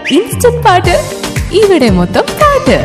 Instant പാട്ട് ഇവിടെ മൊത്തം പാട്ട്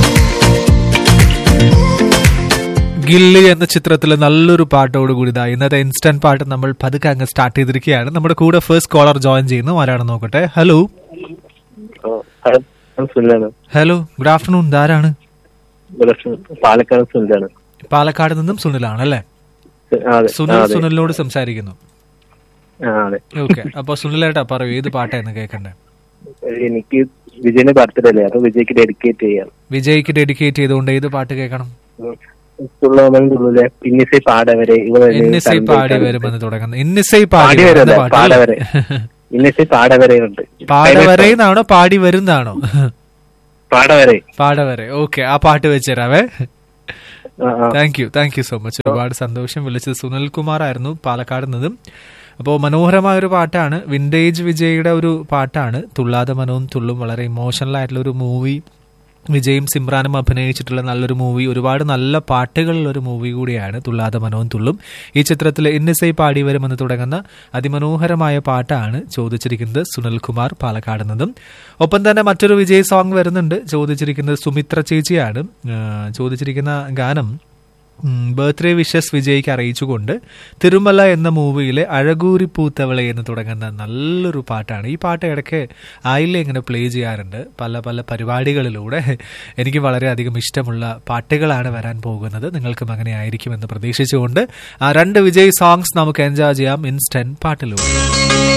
ഗില്ലി എന്ന ചിത്രത്തിലെ നല്ലൊരു പാട്ടോട് കൂടി ഇതാ ഇന്നത്തെ ഇൻസ്റ്റന്റ് പാട്ട് നമ്മൾ പതുക്കെ അങ്ങ് സ്റ്റാർട്ട് ചെയ്തിരിക്കുകയാണ് നമ്മുടെ കൂടെ ഫസ്റ്റ് കോളർ ജോയിൻ ചെയ്യുന്നു ആരാണെന്ന് നോക്കട്ടെ ഹലോ ഹലോ സുനിലാണ് ഹലോ ഗുഡ് ആഫ്റ്റർനൂൺ ഇതാരാണ് ഇവിടെ സു- പാലക്കാട് സുനിലാണ് പാലക്കാട് നിന്നും സുനിലാണ് അല്ലേ ആ, അതെ ആ, സുനിൽ അതെ സുനിലിനോട് സംസാരിക്കുന്നു ആ, അതെ ഓക്കെ അപ്പൊ സുനിലേട്ടാ പറയൂ ഏത് പാട്ടായിരുന്നു കേൾക്കണ്ടേ എനിക്ക് വിജയന്റെ ബർത്ത്ഡേ അല്ലേ അപ്പൊ വിജയ്ക്ക് ഡെഡിക്കേറ്റ് ചെയ്യാം വിജയ്ക്ക് ഡെഡിക്കേറ്റ് ചെയ്തുകൊണ്ട് ഏത് പാട്ട് കേൾക്കണം തുള്ളോമനുള്ളിലെ പിന്നിസൈ പാടവരെ ഇവ ഇന്നിസൈ പാടി വരുമെന്ന് തുടങ്ങുന്നത് ഇന്നിസൈ പാടി പാടി വരുന്ന വരല്ലേ പാട്ട് പാടവരെ ഇന്നിസൈ പാടവരെ ഉണ്ട് പാടവരെന്നാണോ പാടി വരുന്നാണോ പാടവരെ പാടവരെ ഓക്കെ ആ പാട്ട് വെച്ചുതരാവേ ആ, ആ. Thank you thank you so much ഒരുപാട് സന്തോഷം വിളിച്ചത് സുനിൽ കുമാർ ആയിരുന്നു പാലക്കാട് നിന്നും അപ്പോൾ മനോഹരമായ ഒരു പാട്ടാണ് വിൻറ്റേജ് വിജയുടെ ഒരു പാട്ടാണ് തുള്ളാതെ മനവും തുള്ളും വളരെ ഇമോഷണൽ ആയിട്ടുള്ള ഒരു മൂവി വിജയും സിമ്രാനും അഭിനയിച്ചിട്ടുള്ള നല്ലൊരു മൂവി ഒരുപാട് നല്ല പാട്ടുകളുള്ള ഒരു മൂവി കൂടിയാണ് തുള്ളാതെ മനവും തുള്ളും ഈ ചിത്രത്തിൽ ഇന്നിസൈ പാടി വരുമെന്ന് തുടങ്ങുന്ന അതിമനോഹരമായ പാട്ടാണ് ചോദിച്ചിരിക്കുന്നത് സുനിൽകുമാർ പാലക്കാട് നിന്നും ഒപ്പം തന്നെ മറ്റൊരു വിജയ് സോങ് വരുന്നുണ്ട് ചോദിച്ചിരിക്കുന്നത് സുമിത്ര ചേച്ചിയാണ് ആ, ചോദിച്ചിരിക്കുന്ന ഗാനം ബർത്ത്ഡേ വിഷസ് വിജയ്ക്ക് അറിയിച്ചുകൊണ്ട് തിരുമല എന്ന മൂവിയിലെ അഴകൂരി പൂത്തവളെ എന്ന് തുടങ്ങുന്ന നല്ലൊരു പാട്ടാണ് ഈ പാട്ട് ഇടയ്ക്ക് ആയില്ലേ ഇങ്ങനെ പ്ലേ ചെയ്യാറുണ്ട് പല പല പരിപാടികളിലൂടെ എനിക്ക് വളരെയധികം ഇഷ്ടമുള്ള പാട്ടുകളാണ് വരാൻ പോകുന്നത് നിങ്ങൾക്കും അങ്ങനെ ആയിരിക്കുമെന്ന് പ്രതീക്ഷിച്ചുകൊണ്ട് ആ രണ്ട് വിജയ് സോങ്സ് നമുക്ക് എൻജോയ് ചെയ്യാം ഇൻസ്റ്റന്റ് പാട്ടിലൂടെ